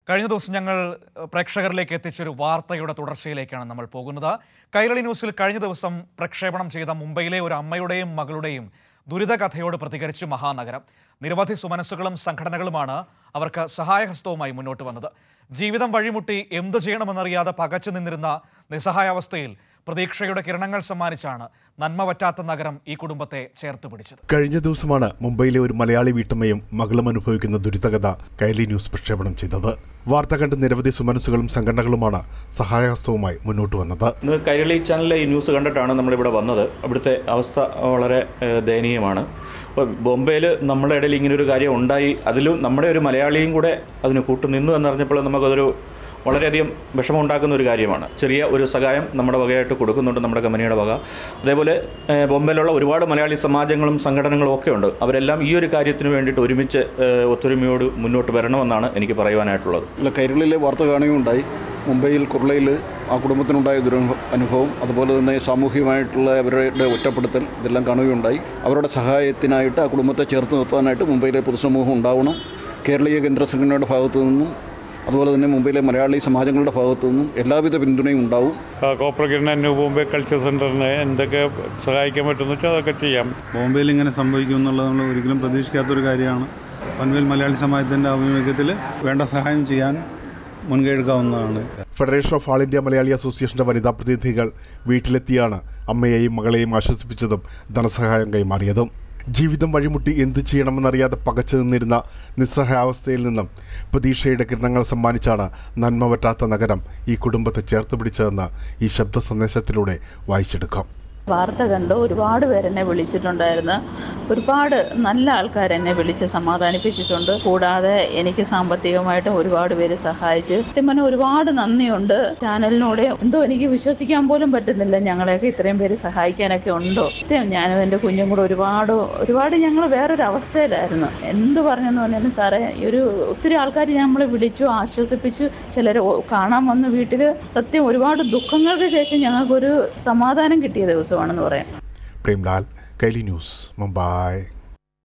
കഴിഞ്ഞ ദിവസം ഞങ്ങൾ ഏഹ്, പ്രേക്ഷകരിലേക്ക് എത്തിച്ചൊരു വാർത്തയുടെ തുടർച്ചയിലേക്കാണ് നമ്മൾ പോകുന്നത് കൈരളി ന്യൂസിൽ കഴിഞ്ഞ ദിവസം പ്രക്ഷേപണം ചെയ്ത മുംബൈയിലെ ഒരു അമ്മയുടെയും മകളുടെയും ദുരിതകഥയോട് പ്രതികരിച്ച് മഹാനഗരം നിരവധി സുമനസ്സുകളും സംഘടനകളുമാണ് അവർക്ക് സഹായഹസ്തവുമായി മുന്നോട്ട് വന്നത് ജീവിതം വഴിമുട്ടി എന്തു ചെയ്യണമെന്നറിയാതെ പകച്ചു നിന്നിരുന്ന നിസ്സഹായാവസ്ഥയിൽ പ്രതീക്ഷയുടെ കിരണങ്ങൾ സമ്മാനിച്ചാണ് നന്മ പറ്റാത്ത നഗരം ഈ കുടുംബത്തെ ചേർത്ത് പിടിച്ചത് കഴിഞ്ഞ ദിവസമാണ് മുംബൈയിലെ ഒരു മലയാളി വീട്ടമ്മയും മകളും അനുഭവിക്കുന്ന ദുരിതകഥ കൈലി ന്യൂസ് പ്രക്ഷേപണം ചെയ്തത് വാർത്ത കണ്ട് നിരവധി സുമനസ്സുകളും സംഘടനകളുമാണ് സഹായഹസ്തവുമായി മുന്നോട്ട് വന്നത് ഇന്ന് കൈരളി ചാനലിലെ ഈ ന്യൂസ് കണ്ടിട്ടാണ് നമ്മളിവിടെ വന്നത് അവിടുത്തെ അവസ്ഥ വളരെ ഏഹ്, ദയനീയമാണ് അപ്പോൾ ബോംബെയിൽ നമ്മുടെ ഇടയിൽ ഇങ്ങനെ ഒരു കാര്യം ഉണ്ടായി അതിലും നമ്മുടെ ഒരു മലയാളിയും കൂടെ അതിന് കൂട്ടുനിന്നു എന്നറിഞ്ഞപ്പോൾ നമുക്കതൊരു വളരെയധികം വിഷമമുണ്ടാക്കുന്ന ഒരു കാര്യമാണ് ചെറിയ ഒരു സഹായം നമ്മുടെ വകയായിട്ട് കൊടുക്കുന്നുണ്ട് നമ്മുടെ കമ്പനിയുടെ വക അതേപോലെ ഏഹ്, ബോംബെയിലുള്ള ഒരുപാട് മലയാളി സമാജങ്ങളും സംഘടനകളും ഒക്കെ ഉണ്ട് അവരെല്ലാം ഈ ഒരു കാര്യത്തിന് വേണ്ടിയിട്ട് ഒരുമിച്ച് ഏഹ്, ഒത്തൊരുമയോട് മുന്നോട്ട് വരണമെന്നാണ് എനിക്ക് പറയുവാനായിട്ടുള്ളത് അല്ല കൈരളിലെ വാർത്ത കാണുകയുണ്ടായി മുംബൈയിൽ കുർളയിൽ ആ കുടുംബത്തിനുണ്ടായ ദുരനുഭവ അനുഭവം അതുപോലെ തന്നെ സാമൂഹികമായിട്ടുള്ള അവരുടെ ഒറ്റപ്പെടുത്തൽ ഇതെല്ലാം കാണുകയുണ്ടായി അവരുടെ സഹായത്തിനായിട്ട് ആ കുടുംബത്തെ ചേർത്ത് നിർത്താനായിട്ട് മുംബൈയിലെ പൊതുസമൂഹം ഉണ്ടാവണം കേരളീയ കേന്ദ്ര സംഘടനയുടെ ഭാഗത്തു നിന്നും അതുപോലെ തന്നെ മുംബൈയിലെ മലയാളി സമാജങ്ങളുടെ ഭാഗത്തു നിന്നും എല്ലാവിധ പിന്തുണയും ഉണ്ടാവും കോപ്പറേറ്റീവിന് ന്യൂ ബോംബെ കൾച്ചർ സെൻറ്ററിന് എന്തൊക്കെ സഹായിക്കാൻ പറ്റുമെന്ന് വെച്ചാൽ അതൊക്കെ ചെയ്യാം ബോംബെയിൽ ഇങ്ങനെ സംഭവിക്കും എന്നുള്ളത് നമ്മൾ ഒരിക്കലും പ്രതീക്ഷിക്കാത്തൊരു കാര്യമാണ് പൻവേൽ മലയാളി സമാജത്തിൻ്റെ ആഭിമുഖ്യത്തിൽ വേണ്ട സഹായം ചെയ്യാൻ മുൻകൈ എടുക്കാവുന്നതാണ് federation of all India Malayali അസോസിയേഷന്റെ വനിതാ പ്രതിനിധികൾ വീട്ടിലെത്തിയാണ് അമ്മയെയും മകളെയും ആശ്വസിപ്പിച്ചതും ധനസഹായം കൈമാറിയതും ജീവിതം വഴിമുട്ടി എന്തു ചെയ്യണമെന്നറിയാതെ പകച്ചു നിന്നിരുന്ന നിസ്സഹായാവസ്ഥയിൽ നിന്നും പ്രതീക്ഷയുടെ കിരണങ്ങൾ സമ്മാനിച്ചാണ് നന്മ പറ്റാത്ത നഗരം ഈ കുടുംബത്തെ ചേർത്ത് പിടിച്ചതെന്ന് ഈ ശബ്ദ സന്ദേശത്തിലൂടെ വായിച്ചെടുക്കാം വാർത്ത കണ്ട് ഒരുപാട് പേര് എന്നെ വിളിച്ചിട്ടുണ്ടായിരുന്നു ഒരുപാട് നല്ല ആൾക്കാർ എന്നെ വിളിച്ച് സമാധാനിപ്പിച്ചിട്ടുണ്ട് കൂടാതെ എനിക്ക് സാമ്പത്തികമായിട്ട് ഒരുപാട് പേര് സഹായിച്ചു സത്യം പറഞ്ഞാൽ ഒരുപാട് നന്ദിയുണ്ട് ചാനലിനോട് എന്തോ എനിക്ക് വിശ്വസിക്കാൻ പോലും പറ്റുന്നില്ല ഞങ്ങളെയൊക്കെ ഇത്രയും പേര് സഹായിക്കാനൊക്കെ ഉണ്ടോ സത്യം ഞാനും എൻ്റെ കുഞ്ഞും കൂടെ ഒരുപാട് ഒരുപാട് ഞങ്ങൾ വേറൊരു അവസ്ഥയിലായിരുന്നു എന്ത് പറഞ്ഞെന്ന് പറഞ്ഞാലും സാറേ ഈ ഒരു ഒത്തിരി ആൾക്കാർ നമ്മളെ വിളിച്ചു ആശ്വസിപ്പിച്ചു ചിലർ കാണാൻ വന്ന് വീട്ടിൽ സത്യം ഒരുപാട് ദുഃഖങ്ങൾക്ക് ശേഷം ഞങ്ങൾക്കൊരു സമാധാനം കിട്ടിയ ദിവസമാണെന്ന് പറയാം പ്രേംലാൽ കൈലി ന്യൂസ് മുംബൈ